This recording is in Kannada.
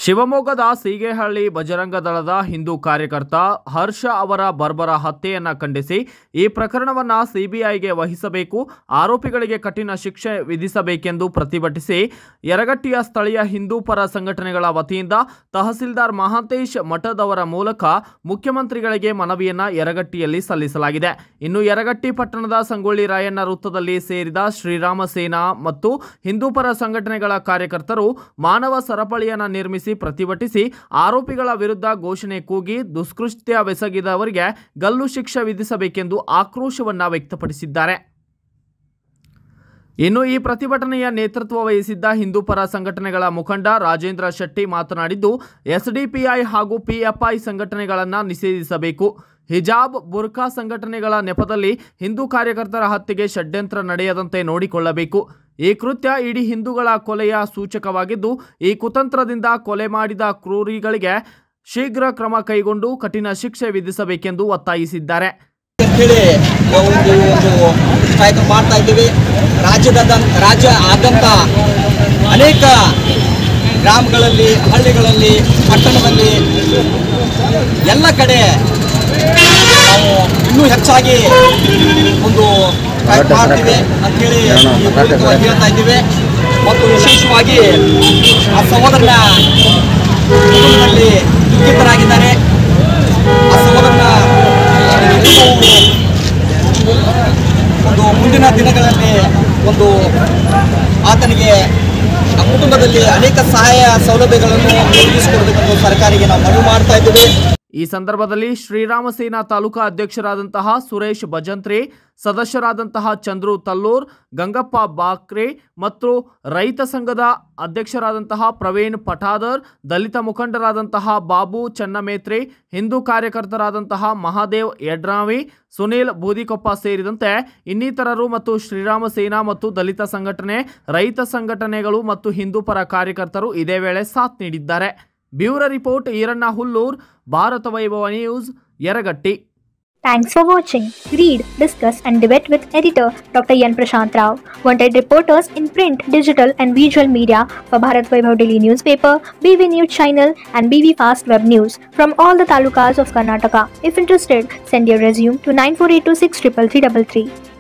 ಶಿವಮೊಗ್ಗದ ಸೀಗೆಹಳ್ಳಿ ಬಜರಂಗ ದಳದ ಹಿಂದೂ ಕಾರ್ಯಕರ್ತ ಹರ್ಷ ಅವರ ಬರ್ಬರ ಹತ್ಯೆಯನ್ನ ಖಂಡಿಸಿ ಈ ಪ್ರಕರಣವನ್ನ ಸಿಬಿಐಗೆ ವಹಿಸಬೇಕು ಆರೋಪಿಗಳಿಗೆ ಕಠಿಣ ಶಿಕ್ಷೆ ವಿಧಿಸಬೇಕೆಂದು ಪ್ರತಿಭಟಿಸಿ ಯರಗಟ್ಟಿಯ ಸ್ಥಳೀಯ ಹಿಂದೂ ಪರ ಸಂಘಟನೆಗಳ ವತಿಯಿಂದ ತಹಸೀಲ್ದಾರ್ ಮಹಾಂತೇಶ್ ಮಠದ್ ಅವರ ಮೂಲಕ ಮುಖ್ಯಮಂತ್ರಿಗಳಿಗೆ ಮನವಿಯನ್ನ ಯರಗಟ್ಟಿಯಲ್ಲಿ ಸಲ್ಲಿಸಲಾಗಿದೆ ಇನ್ನು ಯರಗಟ್ಟಿ ಪಟ್ಟಣದ ಸಂಗೊಳ್ಳಿ ರಾಯಣ್ಣ ವೃತ್ತದಲ್ಲಿ ಸೇರಿದ ಶ್ರೀರಾಮ ಸೇನಾ ಮತ್ತು ಹಿಂದೂ ಪರ ಸಂಘಟನೆಗಳ ಕಾರ್ಯಕರ್ತರು ಮಾನವ ಸರಪಳಿಯನ್ನ ನಿರ್ಮಿಸಿ ಪ್ರತಿಭಟಿಸಿ ಆರೋಪಿಗಳ ವಿರುದ್ಧ ಘೋಷಣೆ ಕೂಗಿ ದುಷ್ಕೃತ್ಯವೆಸಗಿದವರಿಗೆ ಗಲ್ಲು ಶಿಕ್ಷೆ ವಿಧಿಸಬೇಕೆಂದು ಆಕ್ರೋಶವನ್ನ ವ್ಯಕ್ತಪಡಿಸಿದ್ದಾರೆ ಇನ್ನು ಈ ಪ್ರತಿಭಟನೆಯ ನೇತೃತ್ವ ವಹಿಸಿದ್ದ ಹಿಂದೂ ಪರ ಸಂಘಟನೆಗಳ ಮುಖಂಡ ರಾಜೇಂದ್ರ ಶೆಟ್ಟಿ ಮಾತನಾಡಿದ್ದು ಎಸ್ಡಿಪಿಐ ಹಾಗೂ ಪಿಎಫ್ಐ ಸಂಘಟನೆಗಳನ್ನು ನಿಷೇಧಿಸಬೇಕು ಹಿಜಾಬ್ ಬುರ್ಖಾ ಸಂಘಟನೆಗಳ ನೆಪದಲ್ಲಿ ಹಿಂದೂ ಕಾರ್ಯಕರ್ತರ ಹತ್ಯೆಗೆ ಷಡ್ಯಂತ್ರ ನಡೆಯದಂತೆ ನೋಡಿಕೊಳ್ಳಬೇಕು ಈ ಕೃತ್ಯ ಇಡೀ ಹಿಂದೂಗಳ ಕೊಲೆಯ ಸೂಚಕವಾಗಿದ್ದು ಈ ಕುತಂತ್ರದಿಂದ ಕೊಲೆ ಮಾಡಿದ ಕ್ರೂರಿಗಳಿಗೆ ಶೀಘ್ರ ಕ್ರಮ ಕೈಗೊಂಡು ಕಠಿಣ ಶಿಕ್ಷೆ ವಿಧಿಸಬೇಕೆಂದು ಒತ್ತಾಯಿಸಿದ್ದಾರೆ ಅಂತೇಳಿ ಒಂದು ಒಂದು ಸ್ಟ್ರೈಕ್ ಮಾಡ್ತಾ ಇದ್ದೀವಿ ರಾಜ್ಯದ ರಾಜ್ಯ ಆದ್ಯಂತ ಅನೇಕ ಗ್ರಾಮಗಳಲ್ಲಿ ಹಳ್ಳಿಗಳಲ್ಲಿ ಪಟ್ಟಣದಲ್ಲಿ ಎಲ್ಲ ಕಡೆ ನಾವು ಇನ್ನೂ ಹೆಚ್ಚಾಗಿ ಒಂದು ಸ್ಟ್ರೈಕ್ ಮಾಡ್ತೀವಿ ಅಂತೇಳಿ ಈ ಮೂಲಕವಾಗಿ ಹೇಳ್ತಾ ಇದ್ದೀವಿ ಮತ್ತು ವಿಶೇಷವಾಗಿ ಆ ಸಹೋದರನ ಕುಟುಂಬದಲ್ಲಿ ದುಃಖಿತರಾಗಿದ್ದಾರೆ ಆ ಸಹೋದರನ ಕುಟುಂಬವು ಒಂದು ಮುಂದಿನ ದಿನಗಳಲ್ಲಿ ಒಂದು ಆತನಿಗೆ ಆ ಕುಟುಂಬದಲ್ಲಿ ಅನೇಕ ಸಹಾಯ ಸೌಲಭ್ಯಗಳನ್ನು ಒದಗಿಸಿಕೊಡಬೇಕೆಂದು ಸರ್ಕಾರಿಗೆ ನಾವು ಮನವಿ ಮಾಡ್ತಾ ಇದ್ದೀವಿ ಈ ಸಂದರ್ಭದಲ್ಲಿ ಶ್ರೀರಾಮ ಸೇನಾ ತಾಲೂಕಾ ಅಧ್ಯಕ್ಷರಾದಂತಹ ಸುರೇಶ್ ಭಜಂತ್ರಿ ಸದಸ್ಯರಾದಂತಹ ಚಂದ್ರು ತಲ್ಲೂರ್ ಗಂಗಪ್ಪ ಬಾಕ್ರೆ ಮತ್ತು ರೈತ ಸಂಘದ ಅಧ್ಯಕ್ಷರಾದಂತಹ ಪ್ರವೀಣ್ ಪಠಾದರ್ ದಲಿತ ಮುಖಂಡರಾದಂತಹ ಬಾಬು ಚನ್ನಮೇತ್ರಿ ಹಿಂದೂ ಕಾರ್ಯಕರ್ತರಾದಂತಹ ಮಹಾದೇವ್ ಯಡ್ರಾವಿ ಸುನೀಲ್ ಬೂದಿಕೊಪ್ಪ ಸೇರಿದಂತೆ ಇನ್ನಿತರರು ಮತ್ತು ಶ್ರೀರಾಮ ಸೇನಾ ಮತ್ತು ದಲಿತ ಸಂಘಟನೆ ರೈತ ಸಂಘಟನೆಗಳು ಮತ್ತು ಹಿಂದೂ ಪರ ಕಾರ್ಯಕರ್ತರು ಇದೇ ವೇಳೆ ಸಾಥ್ ನೀಡಿದ್ದಾರೆ bureau report Eranna Hullur Bharata Vaibhava news Yaragatti Thanks for watching. Read, discuss, and debate with editor Dr. Yan Prashant Rao. Wanted reporters in print, digital, and visual media for Bharat Vaibhav Daily Newspaper, BV News Channel, and BV Fast Web News from all the talukas of Karnataka. If interested, send your resume to 9482633333.